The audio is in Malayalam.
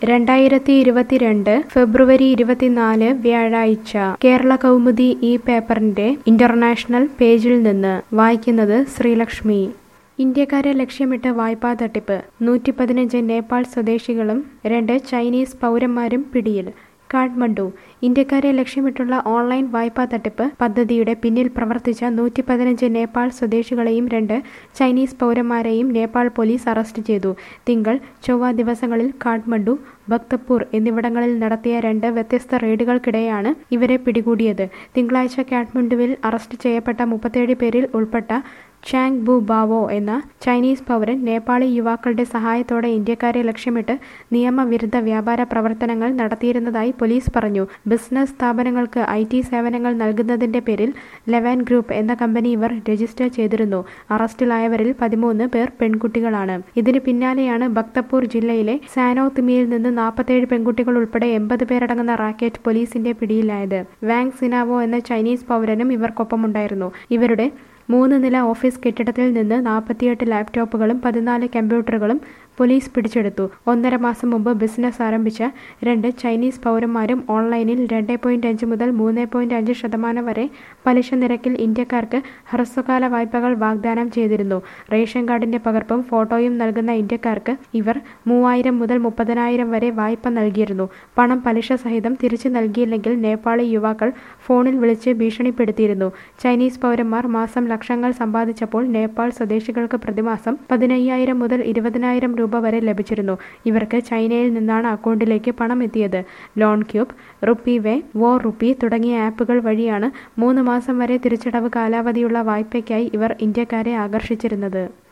രണ്ടായിരത്തി ഇരുപത്തിരണ്ട് ഫെബ്രുവരി ഇരുപത്തിനാല് വ്യാഴാഴ്ച കേരള കൗമുദി ഈ പേപ്പറിന്റെ ഇന്റർനാഷണൽ പേജിൽ നിന്ന് വായിക്കുന്നത് ശ്രീലക്ഷ്മി ഇന്ത്യക്കാരെ ലക്ഷ്യമിട്ട് വായ്പാ തട്ടിപ്പ് നൂറ്റി പതിനഞ്ച് നേപ്പാൾ സ്വദേശികളും രണ്ട് ചൈനീസ് പൗരന്മാരും പിടിയിൽ കാഠ്മണ്ഡു ഇന്ത്യക്കാരെ ലക്ഷ്യമിട്ടുള്ള ഓൺലൈൻ വായ്പാ തട്ടിപ്പ് പദ്ധതിയുടെ പിന്നിൽ പ്രവർത്തിച്ച നൂറ്റി പതിനഞ്ച് നേപ്പാൾ സ്വദേശികളെയും രണ്ട് ചൈനീസ് പൗരന്മാരെയും നേപ്പാൾ പോലീസ് അറസ്റ്റ് ചെയ്തു തിങ്കൾ ചൊവ്വ ദിവസങ്ങളിൽ കാഠ്മണ്ഡു ഭക്തപൂർ എന്നിവിടങ്ങളിൽ നടത്തിയ രണ്ട് വ്യത്യസ്ത റെയ്ഡുകൾക്കിടെയാണ് ഇവരെ പിടികൂടിയത് തിങ്കളാഴ്ച കാഠ്മണ്ഡുവിൽ അറസ്റ്റ് ചെയ്യപ്പെട്ട മുപ്പത്തേഴ് പേരിൽ ഉൾപ്പെട്ട ചാങ് ബു ബാവോ എന്ന ചൈനീസ് പൗരൻ നേപ്പാളി യുവാക്കളുടെ സഹായത്തോടെ ഇന്ത്യക്കാരെ ലക്ഷ്യമിട്ട് നിയമവിരുദ്ധ വ്യാപാര പ്രവർത്തനങ്ങൾ നടത്തിയിരുന്നതായി പോലീസ് പറഞ്ഞു ബിസിനസ് സ്ഥാപനങ്ങൾക്ക് ഐ ടി സേവനങ്ങൾ നൽകുന്നതിന്റെ പേരിൽ ലെവൻ ഗ്രൂപ്പ് എന്ന കമ്പനി ഇവർ രജിസ്റ്റർ ചെയ്തിരുന്നു അറസ്റ്റിലായവരിൽ പതിമൂന്ന് പേർ പെൺകുട്ടികളാണ് ഇതിന് പിന്നാലെയാണ് ഭക്തപൂർ ജില്ലയിലെ സാനോത്തിമിയിൽ നിന്ന് നാൽപ്പത്തേഴ് പെൺകുട്ടികൾ ഉൾപ്പെടെ എൺപത് പേരടങ്ങുന്ന റാക്കറ്റ് പോലീസിന്റെ പിടിയിലായത് വാങ് സിനാവോ എന്ന ചൈനീസ് പൗരനും ഇവർക്കൊപ്പമുണ്ടായിരുന്നു ഇവരുടെ മൂന്ന് നില ഓഫീസ് കെട്ടിടത്തിൽ നിന്ന് നാൽപ്പത്തിയെട്ട് ലാപ്ടോപ്പുകളും പതിനാല് കമ്പ്യൂട്ടറുകളും പോലീസ് പിടിച്ചെടുത്തു ഒന്നര മാസം മുമ്പ് ബിസിനസ് ആരംഭിച്ച രണ്ട് ചൈനീസ് പൗരന്മാരും ഓൺലൈനിൽ രണ്ട് പോയിന്റ് അഞ്ച് മുതൽ മൂന്ന് പോയിന്റ് അഞ്ച് ശതമാനം വരെ പലിശ നിരക്കിൽ ഇന്ത്യക്കാർക്ക് ഹ്രസ്വകാല വായ്പകൾ വാഗ്ദാനം ചെയ്തിരുന്നു റേഷൻ കാർഡിന്റെ പകർപ്പും ഫോട്ടോയും നൽകുന്ന ഇന്ത്യക്കാർക്ക് ഇവർ മൂവായിരം മുതൽ മുപ്പതിനായിരം വരെ വായ്പ നൽകിയിരുന്നു പണം പലിശ സഹിതം തിരിച്ചു നൽകിയില്ലെങ്കിൽ നേപ്പാളി യുവാക്കൾ ഫോണിൽ വിളിച്ച് ഭീഷണിപ്പെടുത്തിയിരുന്നു ചൈനീസ് പൗരന്മാർ മാസം ലക്ഷങ്ങൾ സമ്പാദിച്ചപ്പോൾ നേപ്പാൾ സ്വദേശികൾക്ക് പ്രതിമാസം പതിനയ്യായിരം മുതൽ ഇരുപതിനായിരം രൂപ വരെ ലഭിച്ചിരുന്നു ഇവർക്ക് ചൈനയിൽ നിന്നാണ് അക്കൗണ്ടിലേക്ക് പണം എത്തിയത് ലോൺ ക്യൂബ് റുപ്പി വേ വോ റുപ്പി തുടങ്ങിയ ആപ്പുകൾ വഴിയാണ് മൂന്ന് മാസം വരെ തിരിച്ചടവ് കാലാവധിയുള്ള വായ്പയ്ക്കായി ഇവർ ഇന്ത്യക്കാരെ ആകർഷിച്ചിരുന്നത്